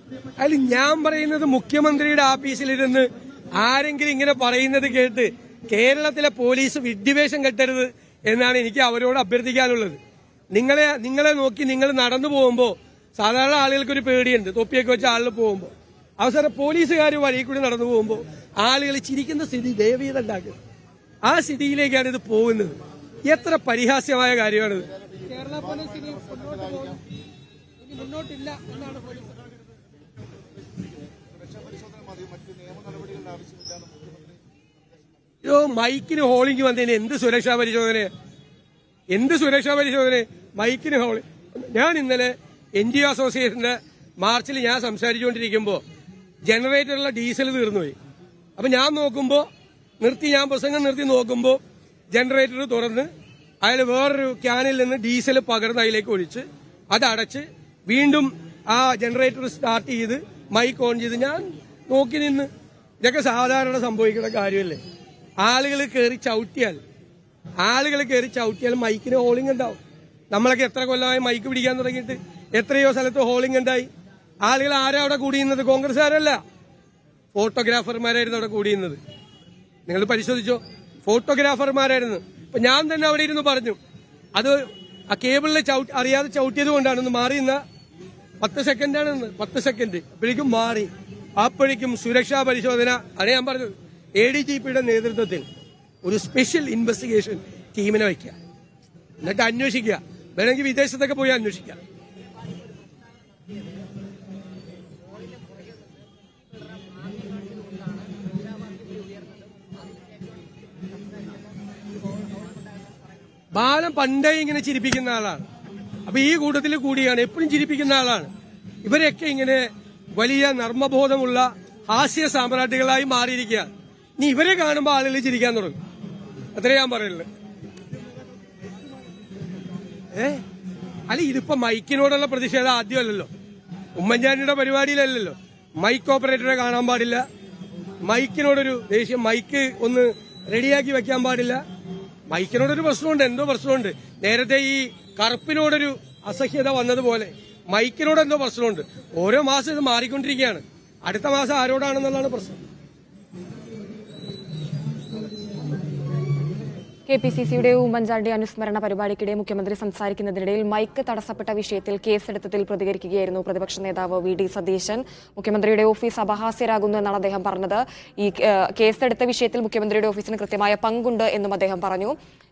അതിൽ ഞാൻ പറയുന്നത് മുഖ്യമന്ത്രിയുടെ ആഫീസിലിരുന്ന് ആരെങ്കിലും ഇങ്ങനെ പറയുന്നത് കേട്ട് കേരളത്തിലെ പോലീസ് വിഡ്ഢിവേഷം കെട്ടരുത് എന്നാണ് എനിക്ക് അവരോട് അഭ്യർത്ഥിക്കാനുള്ളത് നിങ്ങളെ നിങ്ങളെ നോക്കി നിങ്ങൾ നടന്നു പോകുമ്പോൾ സാധാരണ ആളുകൾക്ക് ഒരു പേടിയുണ്ട് തൊപ്പിയൊക്കെ വെച്ച ആളിൽ പോകുമ്പോൾ അവസാനം പോലീസുകാർ വഴി കൂടി നടന്നു പോകുമ്പോൾ ആളുകൾ ചിരിക്കുന്ന സ്ഥിതി ദയവീത ഉണ്ടാക്കുക ആ സ്ഥിതിയിലേക്കാണ് ഇത് പോകുന്നത് എത്ര പരിഹാസ്യമായ കാര്യമാണിത് കേരള പോലീസ് ഇനി മുന്നോട്ട് പോകും ഇനി മുന്നോട്ടില്ല എന്നാണ് പോലീസ് യോ മൈക്കിന് ഹോളിംഗ് വന്നതിന് എന്ത് സുരക്ഷാ പരിശോധന എന്ത് സുരക്ഷാ പരിശോധന മൈക്കിന് ഹോളി ഞാൻ ഇന്നലെ എൻ ജി ഒ അസോസിയേഷന്റെ മാർച്ചിൽ ഞാൻ സംസാരിച്ചുകൊണ്ടിരിക്കുമ്പോൾ ജനറേറ്ററിലെ ഡീസൽ തീർന്നുപോയി അപ്പൊ ഞാൻ നോക്കുമ്പോൾ നിർത്തി ഞാൻ പ്രസംഗം നിർത്തി നോക്കുമ്പോൾ ജനറേറ്റർ തുറന്ന് അയാൾ വേറൊരു ക്യാനിൽ നിന്ന് ഡീസൽ പകർന്ന് അതിലേക്ക് ഒഴിച്ച് അത് അടച്ച് വീണ്ടും ആ ജനറേറ്റർ സ്റ്റാർട്ട് ചെയ്ത് മൈക്ക് ഓൺ ചെയ്ത് ഞാൻ നോക്കി നിന്ന് ഇതൊക്കെ സാധാരണ സംഭവിക്കുന്ന കാര്യമല്ലേ ആളുകൾ കയറി ചവിട്ടിയാൽ ആളുകൾ കയറി ചവിട്ടിയാൽ മൈക്കിന് ഹോളിംഗ് ഉണ്ടാവും നമ്മളൊക്കെ എത്ര കൊല്ലമായി മൈക്ക് പിടിക്കാൻ തുടങ്ങിയിട്ട് എത്രയോ സ്ഥലത്ത് ഹോളിംഗ് ഉണ്ടായി ആളുകൾ ആരാ അവിടെ കൂടിയുന്നത് കോൺഗ്രസ്സുകാരല്ല ഫോട്ടോഗ്രാഫർമാരായിരുന്നു അവിടെ കൂടിയുന്നത് നിങ്ങൾ പരിശോധിച്ചോ ഫോട്ടോഗ്രാഫർമാരായിരുന്നു ഇപ്പൊ ഞാൻ തന്നെ അവിടെ ഇരുന്ന് പറഞ്ഞു അത് ആ കേബിളിൽ ചവിട്ടി അറിയാതെ ചവിട്ടിയത് കൊണ്ടാണ് ഒന്ന് മാറി നിന്ന പത്ത് സെക്കൻഡാണ് നിന്ന് പത്ത് സെക്കൻഡ് അപ്പോഴേക്കും മാറി അപ്പോഴേക്കും സുരക്ഷാ പരിശോധന അത് ഞാൻ പറഞ്ഞത് എ ഡി ജി പിയുടെ നേതൃത്വത്തിൽ ഒരു സ്പെഷ്യൽ ഇൻവെസ്റ്റിഗേഷൻ ടീമിനെ വയ്ക്കുക എന്നിട്ട് അന്വേഷിക്കുക വേണമെങ്കിൽ വിദേശത്തൊക്കെ പോയി അന്വേഷിക്കാം ബാലൻ പണ്ടേ ഇങ്ങനെ ചിരിപ്പിക്കുന്ന ആളാണ് അപ്പൊ ഈ കൂട്ടത്തിൽ കൂടിയാണ് എപ്പോഴും ചിരിപ്പിക്കുന്ന ആളാണ് ഇവരൊക്കെ ഇങ്ങനെ വലിയ നർമ്മബോധമുള്ള ഹാസ്യ സാമ്രാട്ടുകളായി മാറിയിരിക്കുകയാണ് ഇനി ഇവരെ കാണുമ്പോൾ ആളുകൾ ചിരിക്കാൻ തുടങ്ങും അത്രേ ഞാൻ പറയുള്ളൂ ഏ അല്ല ഇതിപ്പോ മൈക്കിനോടുള്ള പ്രതിഷേധം ആദ്യമല്ലല്ലോ ഉമ്മൻചാണ്ടിയുടെ പരിപാടിയിലല്ലല്ലോ മൈക്ക് ഓപ്പറേറ്ററെ കാണാൻ പാടില്ല മൈക്കിനോടൊരു ദേഷ്യം മൈക്ക് ഒന്ന് റെഡിയാക്കി വെക്കാൻ പാടില്ല മൈക്കിനോടൊരു പ്രശ്നമുണ്ട് എന്തോ പ്രശ്നമുണ്ട് നേരത്തെ ഈ കറുപ്പിനോടൊരു അസഹ്യത വന്നതുപോലെ മൈക്കിനോട് എന്തോ പ്രശ്നമുണ്ട് ഓരോ മാസം ഇത് മാറിക്കൊണ്ടിരിക്കുകയാണ് അടുത്ത മാസം ആരോടാണെന്നുള്ളതാണ് പ്രശ്നം കെ പി സി സിയുടെ ഉമ്മൻചാണ്ടി അനുസ്മരണ പരിപാടിക്കിടെ മുഖ്യമന്ത്രി സംസാരിക്കുന്നതിനിടയിൽ മൈക്ക് തടസ്സപ്പെട്ട വിഷയത്തിൽ കേസെടുത്തതിൽ പ്രതികരിക്കുകയായിരുന്നു പ്രതിപക്ഷ നേതാവ് വി ഡി സതീശൻ മുഖ്യമന്ത്രിയുടെ ഓഫീസ് അപഹാസ്യരാകുന്നു എന്നാണ് അദ്ദേഹം പറഞ്ഞത് ഈ ഏഹ്, കേസെടുത്ത വിഷയത്തിൽ മുഖ്യമന്ത്രിയുടെ ഓഫീസിന് കൃത്യമായ പങ്കുണ്ട് എന്നും അദ്ദേഹം പറഞ്ഞു